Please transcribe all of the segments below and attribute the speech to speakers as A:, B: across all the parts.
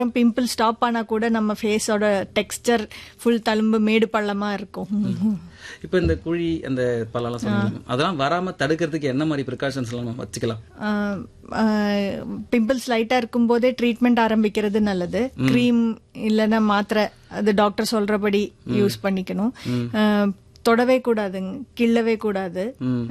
A: Pimple stop ஆனா கூட நம்ம ஃபேஸோட டெக்ஸ்டர் ஃபுல் தழும்பு மேடு பள்ளமா இருக்கும்
B: இப்போ இந்த குழி அந்த பல்லெல்லாம் சொன்னீங்க அதெல்லாம் வராம தடுக்கிறதுக்கு என்ன மாதிரி ப்ரிகாஷன்ஸ் எல்லாம் நம்ம வச்சுக்கலாம்
A: பிம்பிள்ஸ் லைட்டா இருக்கும் போதே ட்ரீட்மெண்ட் ஆரம்பிக்கிறது நல்லது க்ரீம் இல்லைன்னா மாத்திரை அது டாக்டர் சொல்றபடி யூஸ் பண்ணிக்கணும் ஆஹ், தொடவே கூடாதுங்க கிள்ளவே கூடாது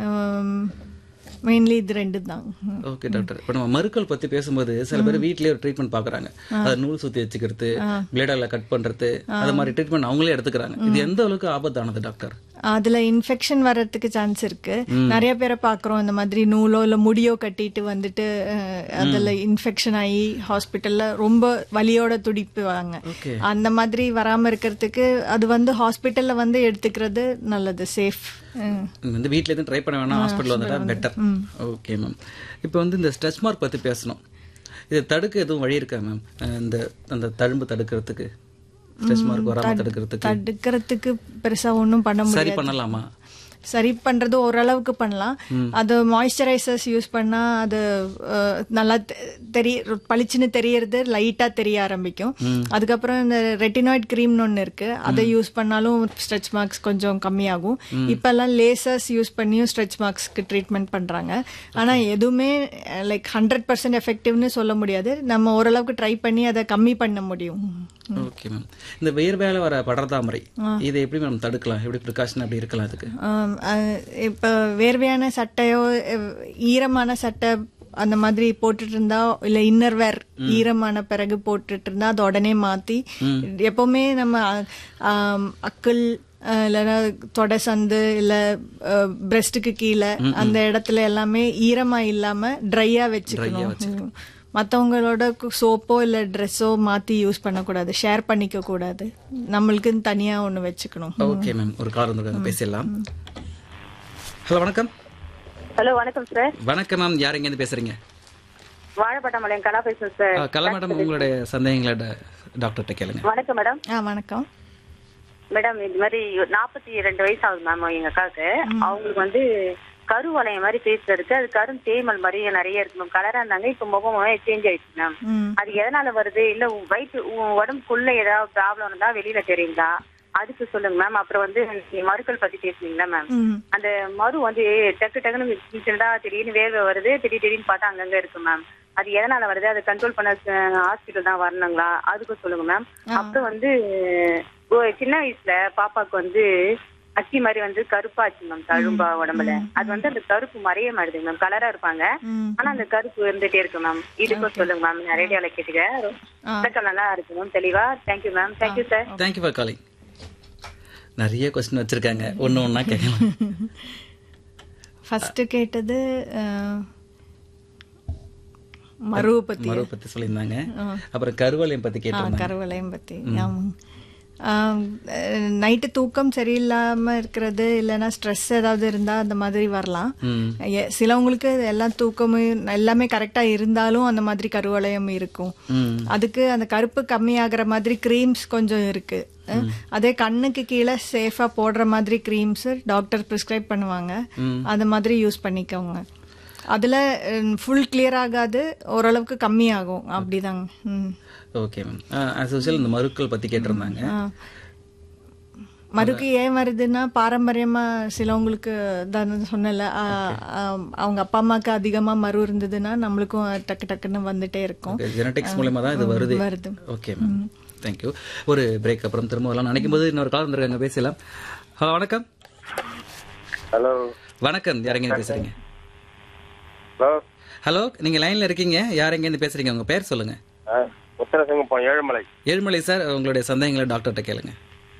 A: மெயின்லி இது ரெண்டு தான்
B: ஓகே டாக்டர் இப்போ நம்ம மருக்கள் பத்தி பேசும்போது சில பேர் வீட்லயே ஒரு ட்ரீட்மெண்ட் பாக்குறாங்க அதை நூல் சுத்தி வச்சுக்கிறது பிளேடால கட் பண்றது அது மாதிரி ட்ரீட்மெண்ட் அவங்களே எடுத்துக்கிறாங்க இது எந்த அளவுக்கு ஆபத்தானது டாக்டர்
A: அதுல இன்ஃபெக்ஷன் வர்றதுக்கு சான்ஸ் இருக்கு நிறைய பேரை பாக்குறோம் இந்த மாதிரி நூலோ இல்ல முடியோ கட்டிட்டு வந்துட்டு அஹ், அதுல இன்ஃபெக்ஷன் ஆகி ஹாஸ்பிட்டல்ல ரொம்ப வலியோட துடிப்புவாங்க
B: ஓகே
A: அந்த மாதிரி வராம இருக்கிறதுக்கு அது வந்து ஹாஸ்பிட்டல்ல வந்து எடுத்துக்கிறது நல்லது சேஃப்
B: வந்து வீட்ல இருந்து ட்ரை பண்ண வேணாம் ஹாஸ்பிட்டல் வந்துட்டா பெட்டர் ஓகே மேம் இப்போ வந்து இந்த ஸ்ட்ரெச் மார்க் பத்தி பேசணும் இதை தடுக்க எதுவும் வழி இருக்கா மேம் இந்த அந்த தழும்பு தடுக்கிறதுக்கு ஸ்ட்ரெச் மார்க் வராம தடுக்கிறதுக்கு
A: தடுக்கிறதுக்கு பெருசா ஒண்ணும் பண்ண முடியாது
B: சரி பண்ணலாமா
A: சரி பண்றது ஓரளவுக்கு பண்ணலாம் அது மாய்ஸ்சரைசர்ஸ் யூஸ் பண்ணா அது அஹ், நல்லா தெ- தெரிய பளிச்சுன்னு தெரியறது லைட்டா தெரிய ஆரம்பிக்கும் அதுக்கப்புறம் இந்த ரெட்டினாய்ட் கிரீம்னு ஒன்று இருக்கு அதை யூஸ் பண்ணாலும் ஸ்ட்ரெச் மார்க்ஸ் கொஞ்சம் கம்மியாகும் இப்பெல்லாம் லேசர்ஸ் யூஸ் பண்ணியும் ஸ்ட்ரெச் மார்க்ஸ்க்கு ட்ரீட்மெண்ட் பண்றாங்க ஆனா எதுவுமே லைக் ஹண்ட்ரட் பர்சன்ட் எஃபெக்டிவ்னு சொல்ல முடியாது நம்ம ஓரளவுக்கு ட்ரை பண்ணி அதை கம்மி பண்ண முடியும்
B: ஓகே மேம் இந்த வேர்வையால வர படர்தாமரை இதை எப்படி மேம் தடுக்கலாம் எப்படி ப்ரிகாஷன் அப்படி இருக்கலாம் அதுக்கு
A: ஆம், அஹ், இப்ப வேர்வையான சட்டையோ அஹ், ஈரமான சட்டை அந்த மாதிரி போட்டுட்டு இருந்தா இல்ல இன்னர் வேர் ஈரமான பிறகு போட்டுட்டு இருந்தா அது உடனே மாத்தி எப்பவுமே நம்ம ஆம், அக்குள் அஹ், இல்லைன்னா தொடை சந்து இல்ல பிரஸ்டுக்கு கீழே அந்த இடத்துல எல்லாமே ஈரமா இல்லாம ட்ரையா வச்சுக்கணும் மற்றவங்களோட சோப்போ இல்லை ட்ரெஸ்ஸோ மாற்றி யூஸ் பண்ணக்கூடாது ஷேர் பண்ணிக்க கூடாது நம்மளுக்குன்னு தனியாக ஒன்று வச்சுக்கணும்
B: ஓகே மேம் ஒரு கால் வந்துருக்காங்க பேசிடலாம் ஹலோ வணக்கம்
C: ஹலோ வணக்கம் சார்
B: வணக்கம் மேம் யார் எங்கேருந்து பேசுறீங்க
C: வாழைப்பட்டமலையம் கலா பேசுறேன் சார்
B: ஆ, கலா மேடம் உங்களுடைய சந்தேகங்களை ட- டாக்டர்கிட்ட கேளுங்க
C: வணக்கம் மேடம்
A: ஆ வணக்கம்
C: மேடம் இது மாதிரி நாற்பத்தி ரெண்டு வயசு ஆகுது மேம் எங்க அக்காவுக்கு அவங்களுக்கு வந்து கருவளையம் மாதிரி பேஸ் இருக்கு அது கரும் தேமல் மாதிரி நிறைய இருக்கு மேம் கலரா இருந்தாங்க இப்ப முகம் சேஞ்ச் ஆயிடுச்சு மேம்
A: ம்
C: அது எதனால வருது இல்ல உ- வயிற்று உ- உடம்புக்குள்ள ஏதாவது ப்ராப்ளம் இருந்தா வெளியில தெரியுங்களா அதுக்கு சொல்லுங்க மேம் அப்புறம் வந்து நீங்க மருக்கள் பத்தி பேசுனீங்களா மேம்
A: ம்
C: அந்த மரு வந்து டக்கு டக்குன்னு சின்னதா திடீர்னு வேர்வை வருது திடீர் திடீர்னு பார்த்தா அங்கங்க இருக்கு மேம் அது எதனால வருது அதை கண்ட்ரோல் பண்ண ஹாஸ்பிட்டல் தான் வரணுங்களா அதுக்கும் சொல்லுங்க மேம் அப்புறம் வந்து ஓ, சின்ன வயசுல பாப்பாக்கு வந்து அச்சி மாதிரி வந்து கருப்பாச்சு மேம் தழும்பா உடம்புல அது வந்து அந்த கருப்பு மறைய மாட்டுது மேம் கலரா இருப்பாங்க
A: ம்
C: ஆனா அந்த கருப்பு இருந்துட்டே இருக்கு மேம் இதுக்கும் சொல்லுங்க மேம் நான் ரேடியோல கேட்டுக்க விளக்கம் நல்லா இருக்கு மேம் தெளிவா thank you ma'am thank you sir
B: thank you for calling நிறைய கொஸ்டின் வச்சிருக்காங்க ஒன்று ஒன்றா கேட்கலாம்
A: ஃபர்ஸ்ட் கேட்டது அஹ், மருவை பத்தி
B: மருவை பற்றி சொல்லியிருந்தாங்க அப்புறம் கருவளையம் பற்றி
A: ஆ,
B: கேட்டிருந்தாங்க
A: கருவளையம் பத்தி நைட்டு தூக்கம் சரியில்லாம இருக்கிறது இல்லைன்னா ஸ்ட்ரெஸ் ஏதாவது இருந்தா அந்த மாதிரி வரலாம்
B: ம்
A: எ- சிலவங்களுக்கு எல்லாம் தூக்கமும் எல்லாமே கரெக்டா இருந்தாலும் அந்த மாதிரி கருவளையம் இருக்கும்
B: ம்
A: அதுக்கு அந்த கருப்பு கம்மியாகிற மாதிரி க்ரீம்ஸ் கொஞ்சம் இருக்கு அஹ், அதே கண்ணுக்கு கீழே சேஃபா போடுற மாதிரி க்ரீம்ஸ் டாக்டர் ப்ரிஸ்கிரைப் பண்ணுவாங்க அந்த மாதிரி யூஸ் பண்ணிக்கோங்க அதுல ஃபுல் கிளியர் ஆகாது ஓரளவுக்கு கம்மியாகும் அப்படிதாங்க ம்.
B: ஓகே மேம் ஆஸ் யூஷுவல் இந்த மருக்கள் பற்றி கேட்டிருந்தாங்க
A: ஆ. மறுக்கு ஏன் வருதுன்னா பாரம்பரியமா சிலவங்களுக்கு தான் சொன்னல ஆ, ஆ, அவங்க அப்பா அம்மாக்கு அதிகமா மறு இருந்ததுன்னா நம்மளுக்கும் டக்கு டக்குன்னு வந்துட்டே இருக்கும்
B: ஜெனடிக்ஸ் மூலமா தான் இது வருது
A: வருது
B: ஓகே மேம் தேங்க்யூ ஒரு பிரேக் அப்புறம் திரும்ப வரலாம் நினைக்கும் போது இன்னொரு கால் வந்துருக்காங்க பேசலாம் ஹலோ வணக்கம்
D: ஹலோ
B: வணக்கம் யார் எங்கேருந்து பேசுறீங்க
D: ஹலோ
B: ஹலோ நீங்க லைன்ல இருக்கீங்க யார் எங்கேருந்து பேசுறீங்க உங்க பேர் சொல்லுங்க
D: உத்தரசங்கப்பம் ஏழுமலை
B: ஏழுமலை சார் உங்களுடைய சந்தேகங்களை டாக்டர்கிட்ட கேளுங்க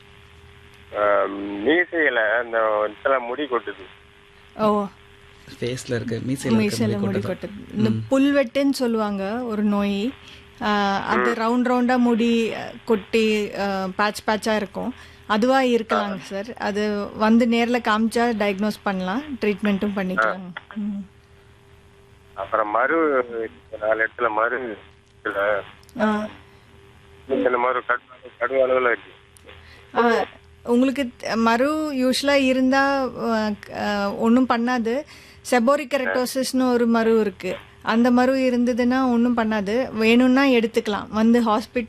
D: மீசையில இந்த இடத்துல முடி கொட்டுது
A: ஓ
B: ஃபேஸ்ல இருக்க மீசையில இருக்க
A: மீசையில
B: முடி
A: முடி
B: கொட்டுது.
A: கொட்டுது இந்த புல்வெட்டுன்னு சொல்லுவாங்க ஒரு நோய் ஆ, அது ரவுண்ட் ரவுண்டா முடி அ, கொட்டி பேட்ச் பேட்சா இருக்கும் அதுவா இருக்கலாங்க சார் அது வந்து நேர்ல காமிச்சா டயக்னோஸ் பண்ணலாம் ட்ரீட்மெண்ட்டும் பண்ணிக்கலாம் ம்.
D: அப்புறம் மறு நாலு இடத்துல மறு இருக்குல்ல,
A: ஆ.
D: இந்த மறு கடு கடு அளவுல இருக்கு
A: ஆ, உங்களுக்கு த- மறு யூஸ்வலா இருந்தா ஒன்றும் பண்ணாது செபோரிகரட்டோசிஸ்னு ஒரு மரு இருக்கு அந்த மரு இருந்ததுன்னா ஒன்றும் பண்ணாது வேணும்னா எடுத்துக்கலாம் வந்து ஹாஸ்பிட்டல்